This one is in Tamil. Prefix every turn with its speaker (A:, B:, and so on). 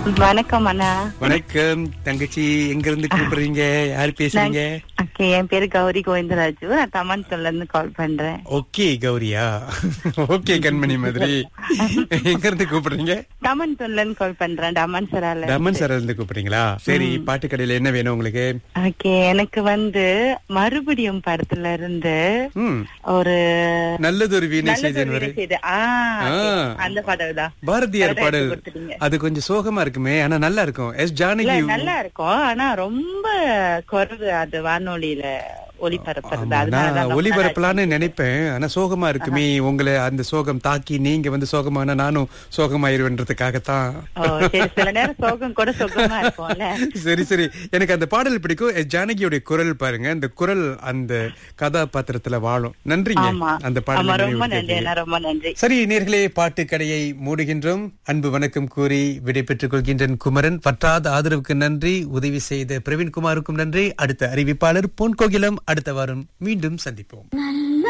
A: வணக்கம் அண்ணா
B: வணக்கம் தங்கச்சி எங்க இருந்து கூப்பிடுறீங்க யார் பேசுறீங்க
A: ஓகே என் பேரு கௌரி கோவிந்தராஜு நான் தமன்துல்ல இருந்து கால் பண்றேன்
B: ஓகே கௌரியா ஓகே கண்மணி மாதிரி எங்க இருந்து கூப்பிடுறீங்க
A: தமன்துல்ல இருந்து கால் பண்றேன் டமன் சரால
B: ரமன் சார் இருந்து கூப்பிடுறீங்களா சரி பாட்டு கடையில என்ன வேணும் உங்களுக்கு
A: ஓகே எனக்கு வந்து மறுபடியும் படத்துல இருந்து
B: ம்
A: ஒரு
B: நல்லது ஒரு வீணை
A: நல்லது
B: செய்தேன்
A: ஒரு
B: வரை
A: வீடு செய்து. ஆ,
B: ஆ.
A: okay. அந்த பாடல் தான்
B: பாரதியார்
A: correct ஆ
B: பாடல்
A: எடுத்து கொடுத்துட்டீங்க.
B: அது கொஞ்சம் சோகமா இருக்குமே ஆனா நல்லா இருக்கும் எஸ்
A: இல்ல
B: ஜானகி
A: நல்லா இருக்கும் ஆனா ரொம்ப குறைவு அது வானொலியில ஒளிபரப்புறது
B: ஆமா,
A: அதனாலதான்
B: நான்
A: ரொம்ப
B: ஒளிபரப்பலான்னு நினைப்பேன் ஆனா சோகமா இருக்குமே உங்களை அந்த சோகம் தாக்கி நீங்க வந்து சோகமான நானும் சோகமாயிருவேன்றதுக்காகத்தான்
A: ஓ, சரி சில நேரம் சோகம் கூட சுகமா இருக்கும்ல
B: சரி சரி எனக்கு அந்த பாடல் பிடிக்கும் எஸ் ஜானகியோட குரல் பாருங்க அந்த குரல் அந்த கதாபாத்திரத்துல வாழும் நன்றிங்க
A: ஆமா
B: அந்த
A: ஆமா
B: பாடல்
A: ரொம்ப நன்றி
B: நினைவு
A: அண்ணா ரொம்ப நன்றி
B: சரி நேர்களே பாட்டு கடையை மூடுகின்றோம் அன்பு வணக்கம் கூறி விடை பெற்றுக் கொள்கின்றன் குமரன் பற்றாத ஆதரவுக்கு நன்றி உதவி செய்த பிரவீன்குமாருக்கும் நன்றி அடுத்த அறிவிப்பாளர் பொன் கோகிலம் அடுத்த வாரம் மீண்டும் சந்திப்போம்
C: நல்ல